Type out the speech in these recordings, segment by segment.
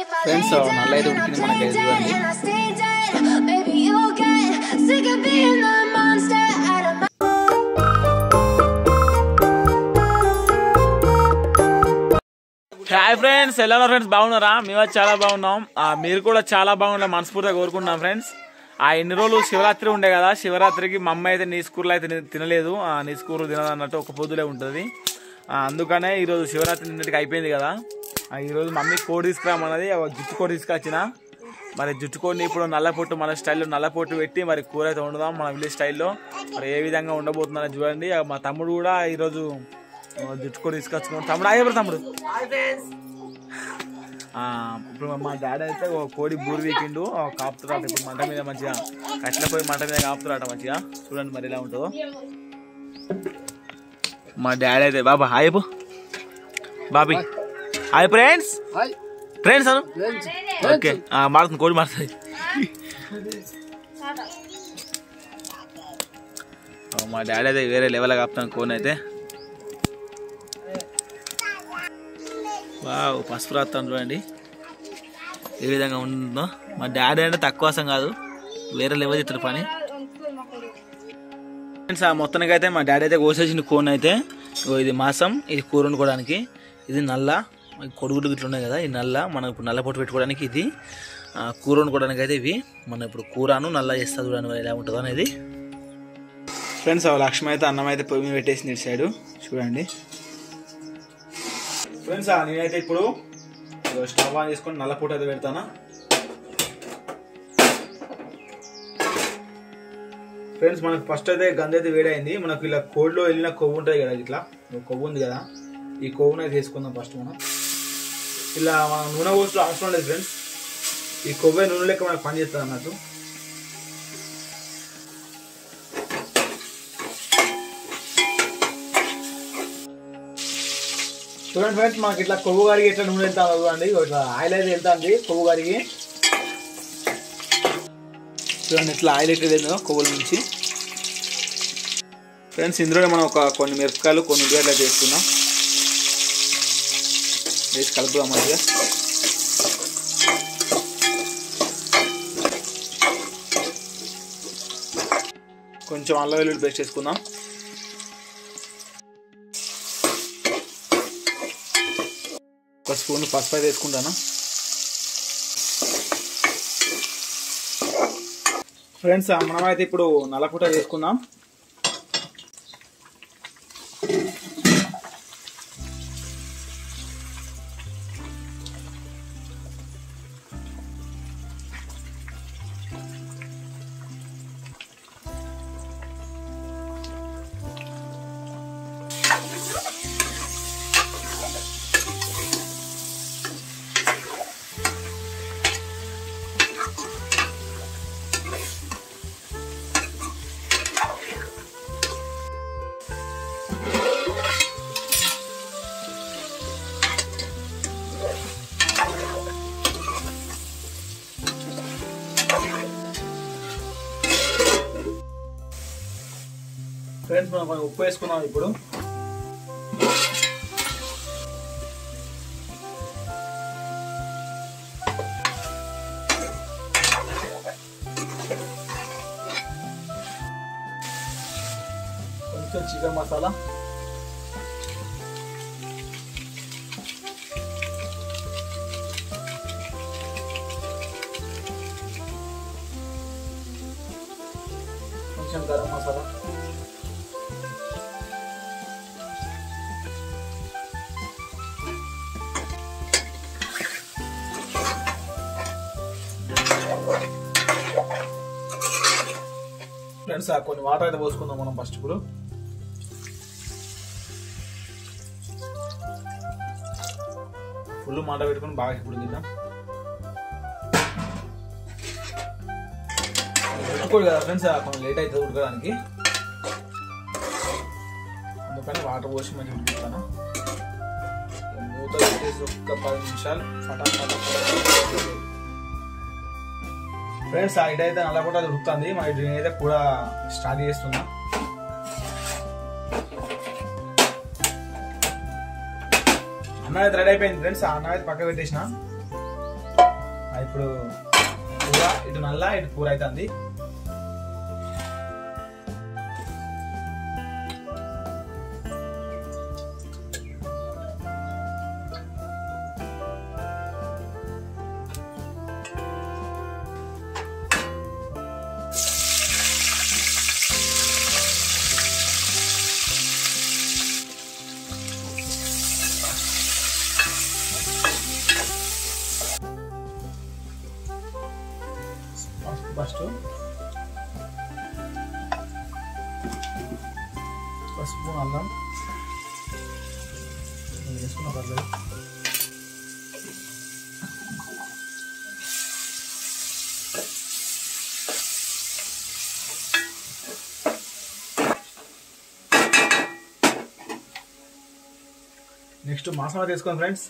Friends నల్ల అయితే ఉడికింది మనకి అయితే చూడండి and I stay dead. Maybe you'll get sick of being the monster out of my hi friends ఎలా ఉన్నారు ఫ్రెండ్స్ బాగున్నారా మేము అయితే చాలా బాగున్నాం ఆ, మీరు కూడా చాలా బాగున్నా మనస్ఫూర్తిగా కోరుకుంటున్నాం ఫ్రెండ్స్ ఆ ఎన్ని రోజులు శివరాత్రి ఉండే కదా శివరాత్రికి మా అమ్మ అయితే నీసుకూరలు అయితే ని- తినలేదు ఆ నీసుకూరలు తినదు అన్నట్టు ఒక పొద్దులే ఉంటుంది ఆ, అందుకనే ఈరోజు శివరాత్రి నిన్నటికి అయిపోయింది కదా ఆ, ఈరోజు మమ్మీ కోడి తీసుకురామన్నది ఆ జుట్టు కోడి తీసుకొచ్చిన మరి జుట్టు కోడిని ఇప్పుడు నల్లపొట్టు మన స్టైల్లో నల్లపొట్టు పెట్టి మరి కూర అయితే వండుదాం మన విలేజ్ స్టైల్లో మరి ఏ విధంగా ఉండబోతుందని చూడండి ఆ, మా తమ్ముడు కూడా ఈరోజు ఆ, జుట్టు కోడి తీసుకొచ్చుకున్నాడు తమ్ముడు అయ్యే తమ్ముడు ఆ, ఇప్పుడు మా డాడీ అయితే ఒక కోడి బూరి వీకిండు కాపుతున్నాడు ఇప్పుడు మంట మీద మంచిగా కట్ల పోయి మంట మీద కాపుతున్నాడు మంచిగా చూడండి మరి ఎలా ఉంటుందో మా డాడీ అయితే బాబా హాయ్ చెప్పు బాబీ హాయ్ ఫ్రెండ్స్ ఫ్రెండ్స్ అను ఓకే మారుతుంది కోడి మారుతుంది ఆ, మా డాడీ అయితే వేరే లెవెల్ కాపుతాను కోన్ అయితే వావ్ పసుపు రాస్తాను చూడండి ఏ విధంగా ఉందో మా డాడీ అంటే తక్కువ అసం కాదు వేరే లెవెల్ ఇతడు పని ఫ్రెండ్స్ ఆ మొత్తానికి అయితే మా డాడీ అయితే కోసేసిన కోన్ అయితే ఇగో ఇది మాసం ఇది కూర వండుకోవడానికి ఇది నల్ల ఈ కొడుగుడ్లు ఇట్లా ఉన్నాయి కదా ఈ నల్ల మనం ఇప్పుడు నల్ల పొట్టు పెట్టుకోవడానికి ఇది ఆ, కూర వండుకోవడానికి అయితే ఇవి మనం ఇప్పుడు కూరను నల్ల చేస్తా చూడండి మరి ఎలా ఉంటుందో అనేది ఫ్రెండ్స్ లక్ష్మి అయితే అన్నం అయితే పొయ్యి మీద పెట్టేసింది ఇటు సైడు చూడండి ఫ్రెండ్స్ ఆ నేనైతే ఇప్పుడు ఇదిగో స్టవ్ ఆన్ చేసుకొని నల్ల పూట అయితే పెడతానా ఫ్రెండ్స్ మనకు ఫస్ట్ అయితే గంధ అయితే వేడైంది మనకు ఇలా కోడిలో వెళ్ళిన కొవ్వు ఉంటుంది కదా ఇట్లా ఇగో కొవ్వు ఉంది కదా ఈ కొవ్వును అయితే వేసుకుందాం ఫస్ట్ మనం ఇలా మనం నూనె పోసిన అవసరం లేదు ఫ్రెండ్స్ ఈ కొవ్వే నూనె లెక్క మనకు పని చేస్తుంది అన్నట్టు చూడండి ఫ్రెండ్స్ మనకి ఇట్లా కొవ్వు గారికి ఎట్లా నూనె వెళ్తా చూడండి ఇట్లా ఆయిల్ అయితే వెళ్తాంది కొవ్వు గారికి చూడండి ఇట్లా ఆయిల్ ఎట్లా వెళ్ళిందో కొవ్వుల నుంచి ఫ్రెండ్స్ ఇందులో మనం ఒక కొన్ని మిరపకాయలు కొన్ని ఉల్లిగడ్డలు అయితే వేసుకుందాం వేసి కలుపుదాం మంచిగా కొంచెం అల్లం వెల్లుల్లి పేస్ట్ వేసుకుందాం ఒక స్పూన్ పసుపు అయితే వేసుకుంటాను ఫ్రెండ్స్ మనం అయితే ఇప్పుడు నల్లపూట వేసుకుందాం ఫ్రెండ్స్ మనం కొంచెం ఉప్పు వేసుకున్నాం ఇప్పుడు కొంచెం చికెన్ మసాలా కొంచెం గరం మసాలా ఫ్రెండ్స్ ఆ కొన్ని వాటర్ అయితే పోసుకుందాం మనం ఫస్ట్ ఇప్పుడు ఫుల్ మాట పెట్టుకొని బాగా ఇప్పుడు తిందాం ఉడుకోడు కదా ఫ్రెండ్స్ కొంచెం లేట్ అవుతుంది ఉడకడానికి అందుకని వాటర్ పోసి మంచిగా ఉడికిస్తాను మూత పెట్టేసి ఒక్క పది నిమిషాలు ఫటాఫట్ ఫ్రెండ్స్ ఆ ఇటైతే నల్లగొండ దొరుకుతుంది మరి నేనైతే కూడా స్టార్ట్ చేస్తున్నా అన్న అయితే రెడీ అయిపోయింది ఫ్రెండ్స్ ఆ అన్న అయితే పక్క పెట్టేసిన ఆ, ఇప్పుడు కూర ఇటు నల్ల ఇటు కూర అవుతుంది ఫస్ట్ పసుపు అల్లం నేను వేసుకున్న పర్లేదు నెక్స్ట్ మసాలా తీసుకోండి ఫ్రెండ్స్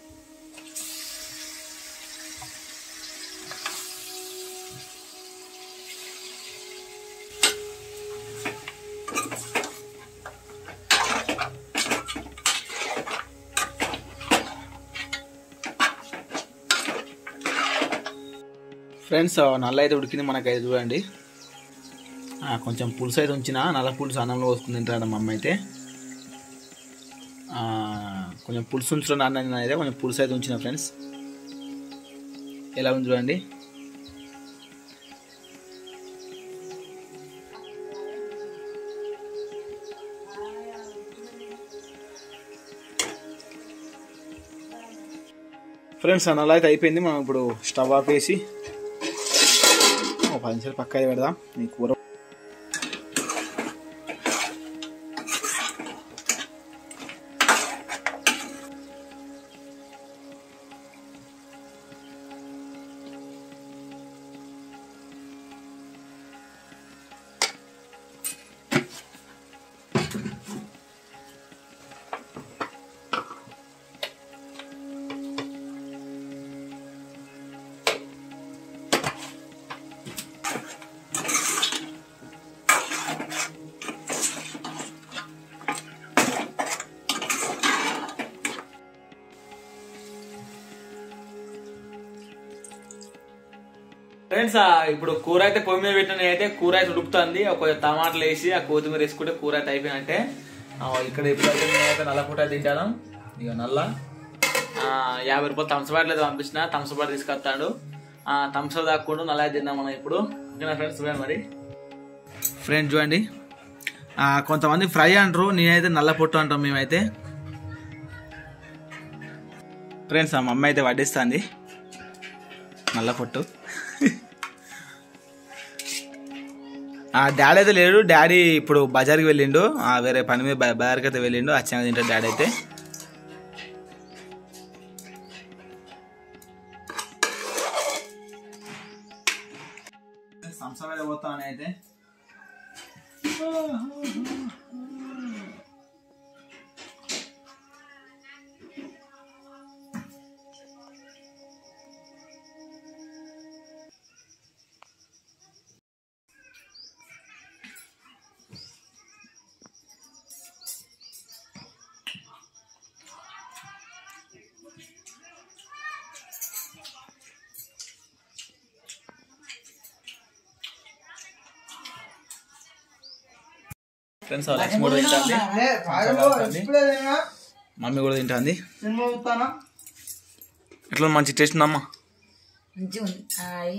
ఫ్రెండ్స్ నల్ల అయితే ఉడికింది మనకి అయితే చూడండి ఆ, కొంచెం పులుసు అయితే ఉంచిన నల్ల పులుసు అన్నంలో పోసుకుని తింటాడు మా అమ్మ అయితే ఆ, కొంచెం పులుసు ఉంచడం అన్నం అయితే కొంచెం పులుసు అయితే ఉంచిన ఫ్రెండ్స్ ఎలా ఉంది చూడండి ఫ్రెండ్స్ నల్ల అయితే అయిపోయింది మనం ఇప్పుడు స్టవ్ ఆఫ్ చేసి ఒక పది నిమిషాలు పక్క అయితే పెడదాం ఈ కూర ఫ్రెండ్స్ ఇప్పుడు కూర అయితే పొయ్యి మీద పెట్టిన అయితే కూర అయితే ఉడుకుతుంది ఒక టమాటాలు వేసి ఆ కొత్తిమీర వేసుకుంటే కూర అయితే అయిపోయినట్టే ఆ, ఇక్కడ ఇప్పుడైతే నేనైతే నల్ల పూట తింటాను ఇక నల్ల ఆ, యాభై రూపాయలు థమ్స్అప్ అయితే పంపించిన థమ్స్అప్ అయితే తీసుకొస్తాడు థమ్స్అప్ దాక్కుండా నల్ల అయితే తిందాం మనం ఇప్పుడు ఓకేనా ఫ్రెండ్స్ చూడండి మరి ఫ్రెండ్స్ చూడండి ఆ, కొంతమంది ఫ్రై అంటారు నేనైతే నల్ల పొట్టు అంటాం మేమైతే ఫ్రెండ్స్ ఆ మమ్మీ అయితే వడ్డిస్తుంది నల్ల పొట్టు ఆ డాడీ అయితే లేడు డాడీ ఇప్పుడు బజార్కి వెళ్ళిండు ఆ వేరే పని మీద బ- బజార్కి అయితే వెళ్ళిండు వచ్చాక తింటాడు డాడీ అయితే సంసం మీద పోతామని అయితే ఫ్రెండ్స్ లక్ష్మి కూడా తింటుంది మమ్మీ కూడా తింటుంది ఎట్లా మంచి టేస్ట్ ఉందమ్మా మంచిగా ఉంది హాయ్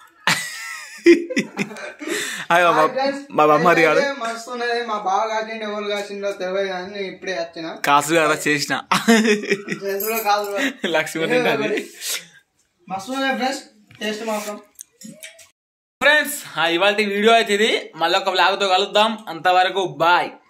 అయ్యో మా- మా బొమ్మ అడిగాడు మస్తున్నది మా బావ కాసిండి ఎవరు కాసిండో తెలియదు కానీ నేను ఇప్పుడే వచ్చిన కాసు కదా చేసిన చేతులో కాదు లక్ష్మి కూడా తింటుంది మస్తున్నది ఫ్రెండ్స్ టేస్ట్ మాత్రం ఫ్రెండ్స్ ఇవాళ వీడియో అయితే ఇది మళ్ళీ ఒక బ్లాగ్ తో కలుద్దాం అంతవరకు బాయ్